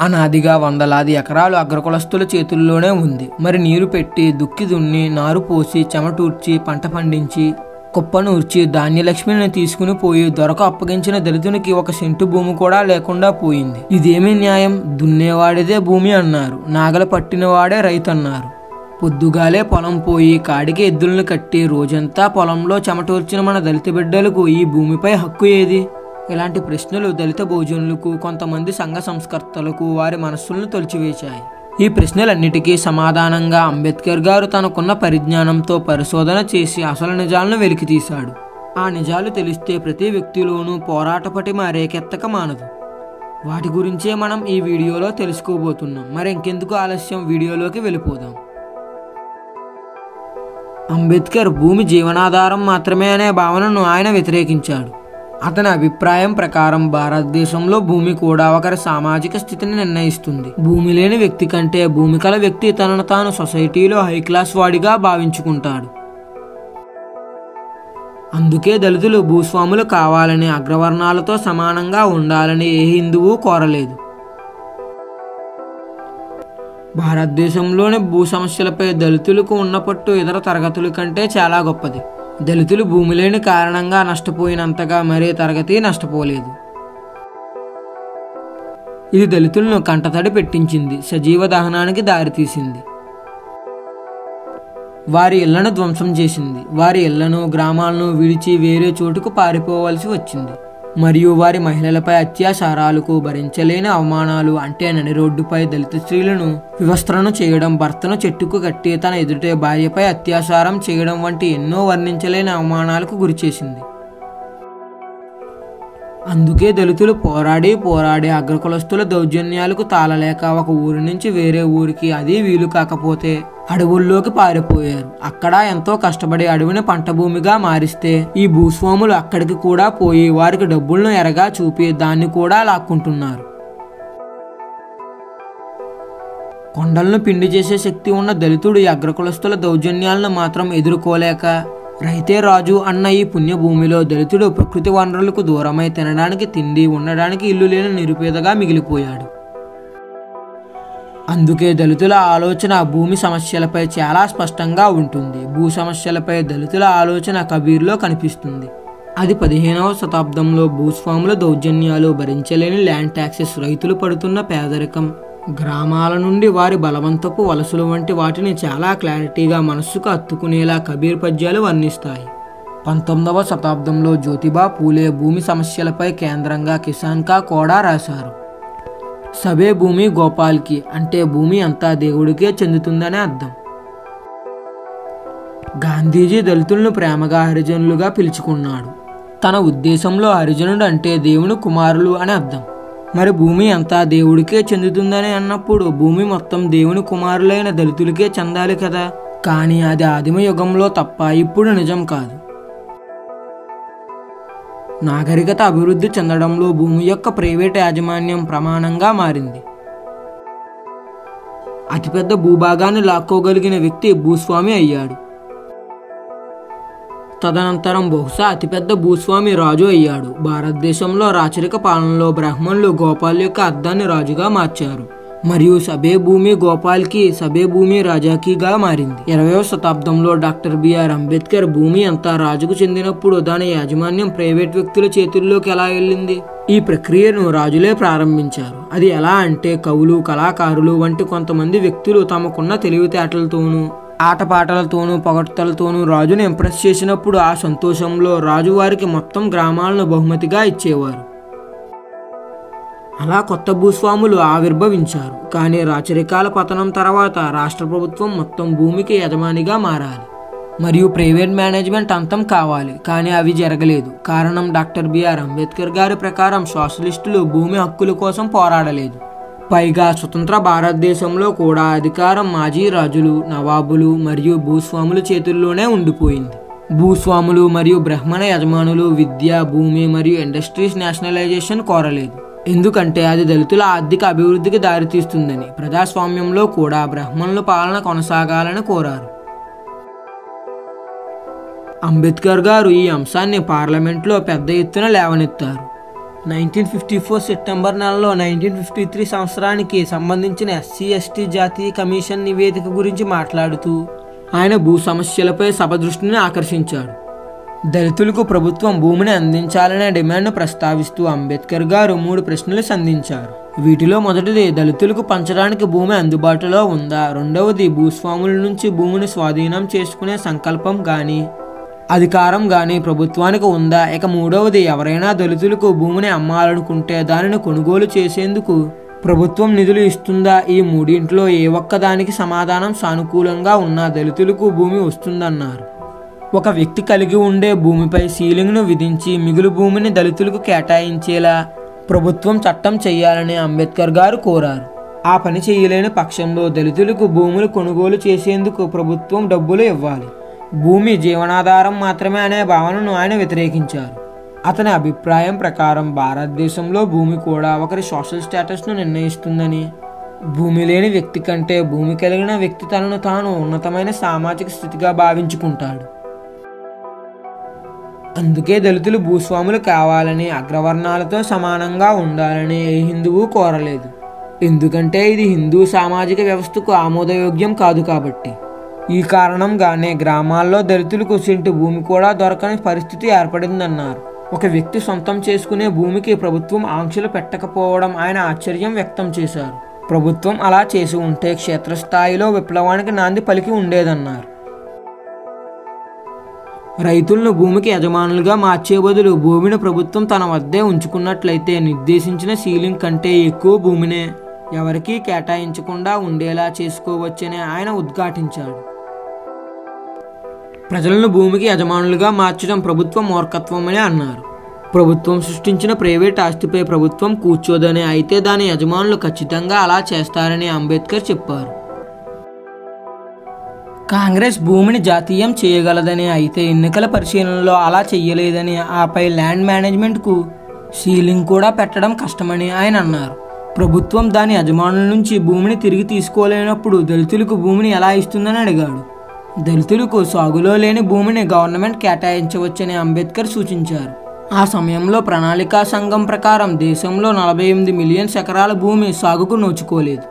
అనాదిగా వందలాది ఎకరాలు అగ్రకులస్తుల చేతుల్లోనే ఉంది మరి నీరు పెట్టి దుక్కి దున్ని నారు పోసి చెమటూర్చి పంట పండించి కుప్పనూర్చి ధాన్యలక్ష్మిని తీసుకుని పోయి దొరకు అప్పగించిన దళితునికి ఒక సెంటు భూమి కూడా లేకుండా పోయింది ఇదేమి న్యాయం దున్నేవాడిదే భూమి అన్నారు నాగల పట్టినవాడే రైతు అన్నారు పొద్దుగాలే పొలం పోయి కాడికి ఎద్దులను కట్టి రోజంతా పొలంలో చెమటూర్చిన మన దళిత బిడ్డలకు ఈ భూమిపై హక్కు ఏది ఇలాంటి ప్రశ్నలు దళిత భోజనులకు కొంతమంది సంఘ సంస్కర్తలకు వారి మనస్సులను తొలిచివేశాయి ఈ ప్రశ్నలన్నిటికీ సమాధానంగా అంబేద్కర్ గారు తనకున్న పరిజ్ఞానంతో పరిశోధన చేసి అసలు నిజాలను వెలికితీశాడు ఆ నిజాలు తెలిస్తే ప్రతి వ్యక్తిలోనూ పోరాట పటిమ రేకెత్తక మానదు వాటి గురించే మనం ఈ వీడియోలో తెలుసుకోబోతున్నాం మరి ఇంకెందుకు ఆలస్యం వీడియోలోకి వెళ్ళిపోదాం అంబేద్కర్ భూమి జీవనాధారం మాత్రమే అనే భావనను ఆయన వ్యతిరేకించాడు అతని అభిప్రాయం ప్రకారం భారతదేశంలో భూమి కూడా ఒకరి సామాజిక స్థితిని నిర్ణయిస్తుంది భూమి లేని వ్యక్తి కంటే భూమి కల వ్యక్తి తనను తాను సొసైటీలో హై క్లాస్ వాడిగా భావించుకుంటాడు అందుకే దళితులు భూస్వాములు కావాలని అగ్రవర్ణాలతో సమానంగా ఉండాలని ఏ హిందువు కోరలేదు భారతదేశంలోని భూ సమస్యలపై దళితులకు ఉన్న పట్టు ఇతర తరగతుల కంటే చాలా గొప్పది దళితులు భూమి లేని కారణంగా నష్టపోయినంతగా మరే తరగతి నష్టపోలేదు ఇది దళితులను కంటతడి పెట్టించింది సజీవ దహనానికి దారితీసింది వారి ఇళ్లను ధ్వంసం చేసింది వారి ఇళ్లను గ్రామాలను విడిచి వేరే చోటుకు పారిపోవలసి వచ్చింది మరియు వారి మహిళలపై అత్యాచారాలకు భరించలేని అవమానాలు అంటే నడి రోడ్డుపై దళిత స్త్రీలను వివస్త్రను చేయడం భర్తను చెట్టుకు కట్టి తన ఎదుటే భార్యపై అత్యాచారం చేయడం వంటి ఎన్నో వర్ణించలేని అవమానాలకు గురిచేసింది అందుకే దళితులు పోరాడి పోరాడి అగ్రకులస్తుల దౌర్జన్యాలకు తాళలేక ఒక ఊరి నుంచి వేరే ఊరికి అది వీలు కాకపోతే అడవుల్లోకి పారిపోయారు అక్కడ ఎంతో కష్టపడి అడవిని పంట భూమిగా మారిస్తే ఈ భూస్వాములు అక్కడికి కూడా పోయి వారికి డబ్బులను ఎరగా చూపి దాన్ని కూడా లాక్కుంటున్నారు కొండలను పిండి చేసే శక్తి ఉన్న దళితుడు ఈ అగ్రకులస్తుల దౌర్జన్యాలను మాత్రం ఎదుర్కోలేక రైతే రాజు అన్న ఈ పుణ్యభూమిలో దళితుడు ప్రకృతి వనరులకు దూరమై తినడానికి తిండి ఉండడానికి ఇల్లు లేని నిరుపేదగా మిగిలిపోయాడు అందుకే దళితుల ఆలోచన భూమి సమస్యలపై చాలా స్పష్టంగా ఉంటుంది భూ సమస్యలపై దళితుల ఆలోచన కబీర్లో కనిపిస్తుంది అది పదిహేనవ శతాబ్దంలో భూస్వాముల దౌర్జన్యాలు భరించలేని ల్యాండ్ ట్యాక్సెస్ రైతులు పడుతున్న పేదరికం గ్రామాల నుండి వారి బలవంతపు వలసలు వంటి వాటిని చాలా క్లారిటీగా మనస్సుకు హత్తుకునేలా కబీర్ పద్యాలు వర్ణిస్తాయి పంతొమ్మిదవ శతాబ్దంలో జ్యోతిబా పూలే భూమి సమస్యలపై కేంద్రంగా కిసాన్ కా కూడా రాశారు సబే భూమి గోపాల్కి అంటే భూమి అంతా దేవుడికే చెందుతుందనే అర్థం గాంధీజీ దళితులను ప్రేమగా హరిజనులుగా పిలుచుకున్నాడు తన ఉద్దేశంలో హరిజనుడు అంటే దేవుని కుమారులు అని అర్థం మరి భూమి అంతా దేవుడికే చెందుతుందని అన్నప్పుడు భూమి మొత్తం దేవుని కుమారులైన దళితులకే చెందాలి కదా కానీ అది ఆదిమ యుగంలో తప్ప ఇప్పుడు నిజం కాదు నాగరికత అభివృద్ధి చెందడంలో భూమి యొక్క ప్రైవేట్ యాజమాన్యం ప్రమాణంగా మారింది అతిపెద్ద భూభాగాన్ని లాక్కోగలిగిన వ్యక్తి భూస్వామి అయ్యాడు తదనంతరం బహుశా అతిపెద్ద భూస్వామి రాజు అయ్యాడు భారతదేశంలో రాచరిక పాలనలో బ్రాహ్మణులు గోపాల్ యొక్క అర్థాన్ని రాజుగా మార్చారు మరియు సబే భూమి గోపాల్కి సబే భూమి రాజాకిగా మారింది ఇరవయో శతాబ్దంలో డాక్టర్ బిఆర్ అంబేద్కర్ భూమి అంతా రాజుకు చెందినప్పుడు దాని యాజమాన్యం ప్రైవేట్ వ్యక్తుల చేతుల్లోకి ఎలా వెళ్ళింది ఈ ప్రక్రియను రాజులే ప్రారంభించారు అది ఎలా అంటే కవులు కళాకారులు వంటి కొంతమంది వ్యక్తులు తమకున్న తెలివితేటలతోనూ ఆటపాటలతోనూ పొగడ్తలతోనూ రాజును ఇంప్రెస్ చేసినప్పుడు ఆ సంతోషంలో రాజు వారికి మొత్తం గ్రామాలను బహుమతిగా ఇచ్చేవారు అలా కొత్త భూస్వాములు ఆవిర్భవించారు కానీ రాచరికాల పతనం తర్వాత రాష్ట్ర ప్రభుత్వం మొత్తం భూమికి యజమానిగా మారాలి మరియు ప్రైవేట్ మేనేజ్మెంట్ అంతం కావాలి కానీ అవి జరగలేదు కారణం డాక్టర్ బిఆర్ అంబేద్కర్ గారి ప్రకారం సోషలిస్టులు భూమి హక్కుల కోసం పోరాడలేదు పైగా స్వతంత్ర భారతదేశంలో కూడా అధికారం మాజీ రాజులు నవాబులు మరియు భూస్వాముల చేతుల్లోనే ఉండిపోయింది భూస్వాములు మరియు బ్రాహ్మణ యజమానులు విద్య భూమి మరియు ఇండస్ట్రీస్ నేషనలైజేషన్ కోరలేదు ఎందుకంటే అది దళితుల ఆర్థిక అభివృద్ధికి దారితీస్తుందని ప్రజాస్వామ్యంలో కూడా బ్రాహ్మణుల పాలన కొనసాగాలని కోరారు అంబేద్కర్ గారు ఈ అంశాన్ని పార్లమెంట్లో పెద్ద ఎత్తున లేవనెత్తారు నైన్టీన్ ఫిఫ్టీ ఫోర్ సెప్టెంబర్ నెలలో నైన్టీన్ ఫిఫ్టీ త్రీ సంవత్సరానికి సంబంధించిన ఎస్సీ ఎస్టీ జాతీయ కమిషన్ నివేదిక గురించి మాట్లాడుతూ ఆయన భూ సమస్యలపై సభ దృష్టిని ఆకర్షించాడు దళితులకు ప్రభుత్వం భూమిని అందించాలనే డిమాండ్ను ప్రస్తావిస్తూ అంబేద్కర్ గారు మూడు ప్రశ్నలు సంధించారు వీటిలో మొదటిది దళితులకు పంచడానికి భూమి అందుబాటులో ఉందా రెండవది భూస్వాముల నుంచి భూమిని స్వాధీనం చేసుకునే సంకల్పం కానీ అధికారం కానీ ప్రభుత్వానికి ఉందా ఇక మూడవది ఎవరైనా దళితులకు భూమిని అమ్మాలనుకుంటే దానిని కొనుగోలు చేసేందుకు ప్రభుత్వం నిధులు ఇస్తుందా ఈ మూడింట్లో ఏ ఒక్కదానికి సమాధానం సానుకూలంగా ఉన్న దళితులకు భూమి వస్తుందన్నారు ఒక వ్యక్తి కలిగి ఉండే భూమిపై సీలింగ్ను విధించి మిగులు భూమిని దళితులకు కేటాయించేలా ప్రభుత్వం చట్టం చేయాలని అంబేద్కర్ గారు కోరారు ఆ పని చేయలేని పక్షంలో దళితులకు భూములు కొనుగోలు చేసేందుకు ప్రభుత్వం డబ్బులు ఇవ్వాలి భూమి జీవనాధారం మాత్రమే అనే భావనను ఆయన వ్యతిరేకించారు అతని అభిప్రాయం ప్రకారం భారతదేశంలో భూమి కూడా ఒకరి సోషల్ స్టేటస్ను నిర్ణయిస్తుందని భూమి లేని వ్యక్తి కంటే భూమి కలిగిన వ్యక్తి తనను తాను ఉన్నతమైన సామాజిక స్థితిగా భావించుకుంటాడు అందుకే దళితులు భూస్వాములు కావాలని అగ్రవర్ణాలతో సమానంగా ఉండాలని ఏ హిందువు కోరలేదు ఎందుకంటే ఇది హిందూ సామాజిక వ్యవస్థకు ఆమోదయోగ్యం కాదు కాబట్టి ఈ కారణంగానే గ్రామాల్లో దళితులకు సెంటు భూమి కూడా దొరకని పరిస్థితి ఏర్పడిందన్నారు ఒక వ్యక్తి సొంతం చేసుకునే భూమికి ప్రభుత్వం ఆంక్షలు పెట్టకపోవడం ఆయన ఆశ్చర్యం వ్యక్తం చేశారు ప్రభుత్వం అలా చేసి ఉంటే క్షేత్రస్థాయిలో విప్లవానికి నాంది పలికి ఉండేదన్నారు రైతులను భూమికి యజమానులుగా మార్చే బదులు భూమిని ప్రభుత్వం తన వద్దే ఉంచుకున్నట్లయితే నిర్దేశించిన సీలింగ్ కంటే ఎక్కువ భూమినే ఎవరికీ కేటాయించకుండా ఉండేలా చేసుకోవచ్చని ఆయన ఉద్ఘాటించాడు ప్రజలను భూమికి యజమానులుగా మార్చడం ప్రభుత్వ మూర్ఖత్వమని అన్నారు ప్రభుత్వం సృష్టించిన ప్రైవేట్ ఆస్తిపై ప్రభుత్వం కూర్చోదని అయితే దాని యజమానులు ఖచ్చితంగా అలా చేస్తారని అంబేద్కర్ చెప్పారు కాంగ్రెస్ భూమిని జాతీయం చేయగలదని అయితే ఎన్నికల పరిశీలనలో అలా చెయ్యలేదని ఆపై ల్యాండ్ మేనేజ్మెంట్కు సీలింగ్ కూడా పెట్టడం కష్టమని ఆయన అన్నారు ప్రభుత్వం దాని యజమానుల నుంచి భూమిని తిరిగి తీసుకోలేనప్పుడు దళితులకు భూమిని ఎలా ఇస్తుందని అడిగాడు దళితులకు సాగులో లేని భూమిని గవర్నమెంట్ కేటాయించవచ్చని అంబేద్కర్ సూచించారు ఆ సమయంలో ప్రణాళికా సంఘం ప్రకారం దేశంలో నలభై ఎనిమిది మిలియన్స్ ఎకరాల భూమి సాగుకు నోచుకోలేదు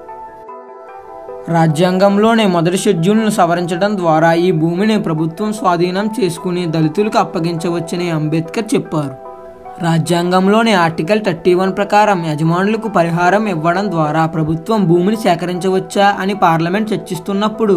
రాజ్యాంగంలోనే మొదటి షెడ్యూల్ను సవరించడం ద్వారా ఈ భూమిని ప్రభుత్వం స్వాధీనం చేసుకుని దళితులకు అప్పగించవచ్చని అంబేద్కర్ చెప్పారు రాజ్యాంగంలోని ఆర్టికల్ థర్టీ వన్ ప్రకారం యజమానులకు పరిహారం ఇవ్వడం ద్వారా ప్రభుత్వం భూమిని సేకరించవచ్చా అని పార్లమెంట్ చర్చిస్తున్నప్పుడు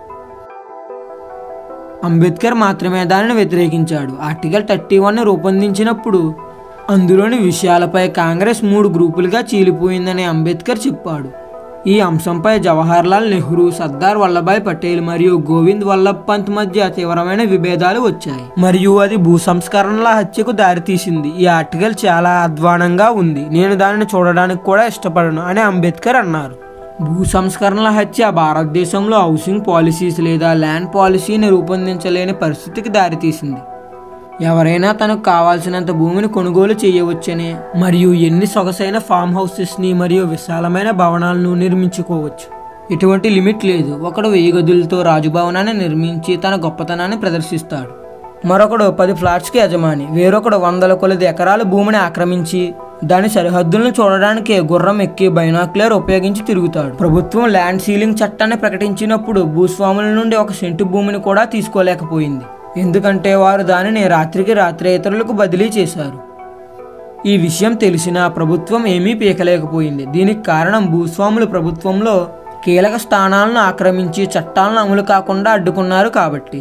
అంబేద్కర్ మాత్రమే దానిని వ్యతిరేకించాడు ఆర్టికల్ థర్టీ వన్ రూపొందించినప్పుడు అందులోని విషయాలపై కాంగ్రెస్ మూడు గ్రూపులుగా చీలిపోయిందని అంబేద్కర్ చెప్పాడు ఈ అంశంపై జవహర్లాల్ నెహ్రూ సర్దార్ వల్లభాయ్ పటేల్ మరియు గోవింద్ వల్లభ్ పంత్ మధ్య తీవ్రమైన విభేదాలు వచ్చాయి మరియు అది భూ సంస్కరణల హత్యకు దారితీసింది ఈ ఆర్టికల్ చాలా అధ్వానంగా ఉంది నేను దానిని చూడడానికి కూడా ఇష్టపడను అని అంబేద్కర్ అన్నారు భూ సంస్కరణల హత్య భారతదేశంలో హౌసింగ్ పాలసీస్ లేదా ల్యాండ్ పాలసీని రూపొందించలేని పరిస్థితికి దారితీసింది ఎవరైనా తనకు కావాల్సినంత భూమిని కొనుగోలు చేయవచ్చని మరియు ఎన్ని సొగసైన ఫామ్ హౌసెస్ని మరియు విశాలమైన భవనాలను నిర్మించుకోవచ్చు ఎటువంటి లిమిట్ లేదు ఒకడు వెయ్యి గదులతో రాజభవనాన్ని నిర్మించి తన గొప్పతనాన్ని ప్రదర్శిస్తాడు మరొకడు పది ఫ్లాట్స్కి యజమాని వేరొకడు వందల కొలది ఎకరాల భూమిని ఆక్రమించి దాని సరిహద్దులను చూడడానికి గుర్రం ఎక్కి బైనాక్యులర్ ఉపయోగించి తిరుగుతాడు ప్రభుత్వం ల్యాండ్ సీలింగ్ చట్టాన్ని ప్రకటించినప్పుడు భూస్వాముల నుండి ఒక సెంటు భూమిని కూడా తీసుకోలేకపోయింది ఎందుకంటే వారు దానిని రాత్రికి రాత్రి ఇతరులకు బదిలీ చేశారు ఈ విషయం తెలిసినా ప్రభుత్వం ఏమీ పీకలేకపోయింది దీనికి కారణం భూస్వాములు ప్రభుత్వంలో కీలక స్థానాలను ఆక్రమించి చట్టాలను అమలు కాకుండా అడ్డుకున్నారు కాబట్టి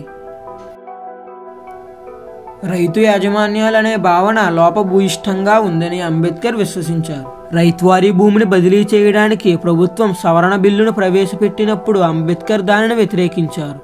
రైతు యాజమాన్యాలు అనే భావన లోపభూయిష్టంగా ఉందని అంబేద్కర్ విశ్వసించారు రైతువారీ భూమిని బదిలీ చేయడానికి ప్రభుత్వం సవరణ బిల్లును ప్రవేశపెట్టినప్పుడు అంబేద్కర్ దానిని వ్యతిరేకించారు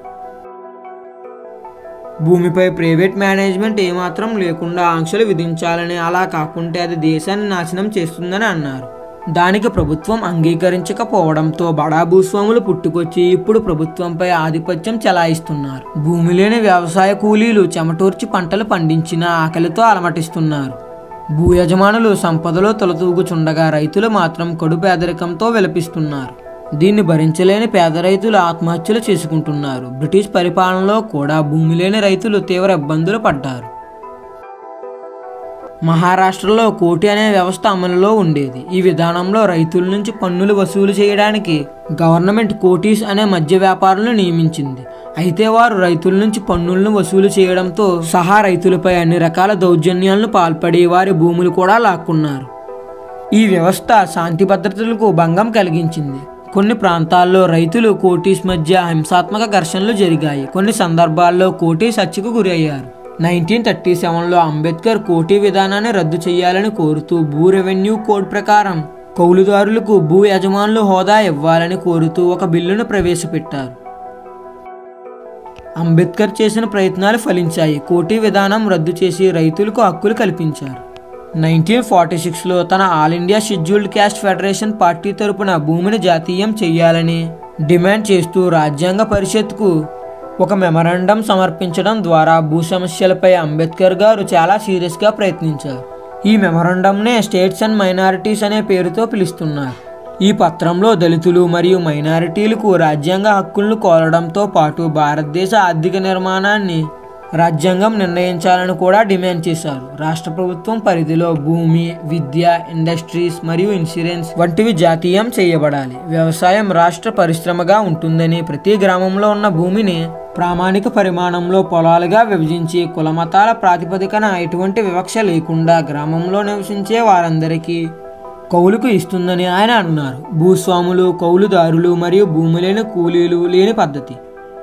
భూమిపై ప్రైవేట్ మేనేజ్మెంట్ ఏమాత్రం లేకుండా ఆంక్షలు విధించాలని అలా కాకుంటే అది దేశాన్ని నాశనం చేస్తుందని అన్నారు దానికి ప్రభుత్వం అంగీకరించకపోవడంతో బడా భూస్వాములు పుట్టుకొచ్చి ఇప్పుడు ప్రభుత్వంపై ఆధిపత్యం చెలాయిస్తున్నారు భూమి లేని వ్యవసాయ కూలీలు చెమటూర్చి పంటలు పండించిన ఆకలితో అలమటిస్తున్నారు భూ యజమానులు సంపదలో తొలతూగుచుండగా రైతులు మాత్రం కడు పేదరికంతో విలపిస్తున్నారు దీన్ని భరించలేని పేద రైతులు ఆత్మహత్యలు చేసుకుంటున్నారు బ్రిటిష్ పరిపాలనలో కూడా భూమి లేని రైతులు తీవ్ర ఇబ్బందులు పడ్డారు మహారాష్ట్రలో కోటి అనే వ్యవస్థ అమలులో ఉండేది ఈ విధానంలో రైతుల నుంచి పన్నులు వసూలు చేయడానికి గవర్నమెంట్ కోటీస్ అనే మధ్య వ్యాపారులను నియమించింది అయితే వారు రైతుల నుంచి పన్నులను వసూలు చేయడంతో సహా రైతులపై అన్ని రకాల దౌర్జన్యాలను పాల్పడి వారి భూములు కూడా లాక్కున్నారు ఈ వ్యవస్థ శాంతి భద్రతలకు భంగం కలిగించింది కొన్ని ప్రాంతాల్లో రైతులు కోటీస్ మధ్య హింసాత్మక ఘర్షణలు జరిగాయి కొన్ని సందర్భాల్లో కోటీస్ హత్యకు గురయ్యారు నైన్టీన్ థర్టీ సెవెన్లో అంబేద్కర్ కోటీ విధానాన్ని రద్దు చేయాలని కోరుతూ భూ రెవెన్యూ కోడ్ ప్రకారం కౌలుదారులకు భూ యజమానులు హోదా ఇవ్వాలని కోరుతూ ఒక బిల్లును ప్రవేశపెట్టారు అంబేద్కర్ చేసిన ప్రయత్నాలు ఫలించాయి కోటీ విధానం రద్దు చేసి రైతులకు హక్కులు కల్పించారు నైన్టీన్ ఫార్టీ సిక్స్లో తన all India scheduled caste federation party తరపున భూమిని జాతీయం చేయాలని డిమాండ్ చేస్తూ రాజ్యాంగ పరిషత్కు ఒక మెమరాండం సమర్పించడం ద్వారా భూ సమస్యలపై అంబేద్కర్ గారు చాలా సీరియస్గా ప్రయత్నించారు ఈ మెమరాండంనే స్టేట్స్ అండ్ మైనారిటీస్ అనే పేరుతో పిలుస్తున్నారు ఈ పత్రంలో దళితులు మరియు మైనారిటీలకు రాజ్యాంగ హక్కులను కోరడంతో పాటు భారతదేశ ఆర్థిక నిర్మాణాన్ని రాజ్యాంగం నిర్ణయించాలని కూడా డిమాండ్ చేశారు రాష్ట్ర ప్రభుత్వం పరిధిలో భూమి విద్య ఇండస్ట్రీస్ మరియు ఇన్సూరెన్స్ వంటివి జాతీయం చేయబడాలి వ్యవసాయం రాష్ట్ర పరిశ్రమగా ఉంటుందని ప్రతి గ్రామంలో ఉన్న భూమిని ప్రామాణిక పరిమాణంలో పొలాలుగా విభజించి కులమతాల ప్రాతిపదికన ఎటువంటి వివక్ష లేకుండా గ్రామంలో నివసించే వారందరికీ కౌలుకు ఇస్తుందని ఆయన అన్నారు భూస్వాములు కౌలుదారులు మరియు భూమి లేని కూలీలు లేని పద్ధతి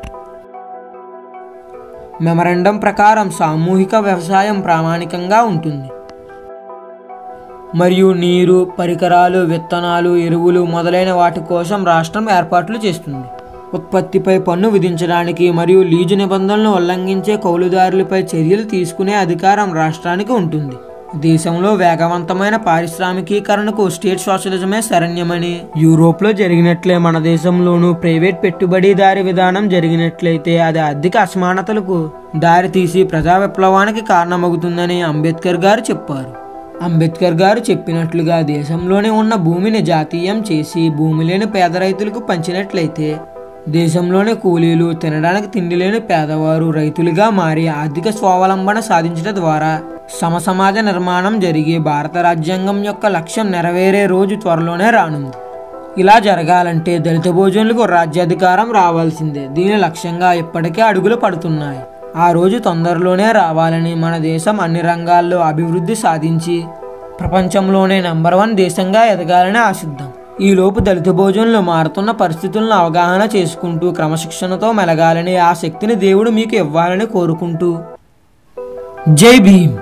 మెమరండం ప్రకారం సామూహిక వ్యవసాయం ప్రామాణికంగా ఉంటుంది మరియు నీరు పరికరాలు విత్తనాలు ఎరువులు మొదలైన వాటి కోసం రాష్ట్రం ఏర్పాట్లు చేస్తుంది ఉత్పత్తిపై పన్ను విధించడానికి మరియు లీజు నిబంధనలను ఉల్లంఘించే కౌలుదారులపై చర్యలు తీసుకునే అధికారం రాష్ట్రానికి ఉంటుంది దేశంలో వేగవంతమైన పారిశ్రామికీకరణకు స్టేట్ సోషలిజమే శరణ్యమని యూరోప్లో జరిగినట్లే మన దేశంలోనూ ప్రైవేట్ పెట్టుబడిదారి విధానం జరిగినట్లయితే అది ఆర్థిక అసమానతలకు దారితీసి ప్రజా విప్లవానికి కారణమవుతుందని అంబేద్కర్ గారు చెప్పారు అంబేద్కర్ గారు చెప్పినట్లుగా దేశంలోనే ఉన్న భూమిని జాతీయం చేసి భూమి లేని పేద రైతులకు పంచినట్లయితే దేశంలోని కూలీలు తినడానికి తిండి లేని పేదవారు రైతులుగా మారి ఆర్థిక స్వావలంబన సాధించడం ద్వారా సమసమాజ నిర్మాణం జరిగి భారత రాజ్యాంగం యొక్క లక్ష్యం నెరవేరే రోజు త్వరలోనే రానుంది ఇలా జరగాలంటే దళిత భోజనులకు రాజ్యాధికారం రావాల్సిందే దీని లక్ష్యంగా ఇప్పటికే అడుగులు పడుతున్నాయి ఆ రోజు తొందరలోనే రావాలని మన దేశం అన్ని రంగాల్లో అభివృద్ధి సాధించి ప్రపంచంలోనే నంబర్ వన్ దేశంగా ఎదగాలని ఆశిద్దాం ఈలోపు దళిత భోజనంలో మారుతున్న పరిస్థితులను అవగాహన చేసుకుంటూ క్రమశిక్షణతో మెలగాలని ఆ శక్తిని దేవుడు మీకు ఇవ్వాలని కోరుకుంటూ జై భీమ్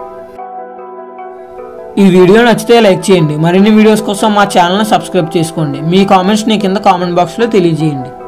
ఈ వీడియో నచ్చితే లైక్ చేయండి మరిన్ని వీడియోస్ కోసం మా ఛానల్ని సబ్స్క్రైబ్ చేసుకోండి మీ కామెంట్స్ని కింద కామెంట్ బాక్స్లో తెలియజేయండి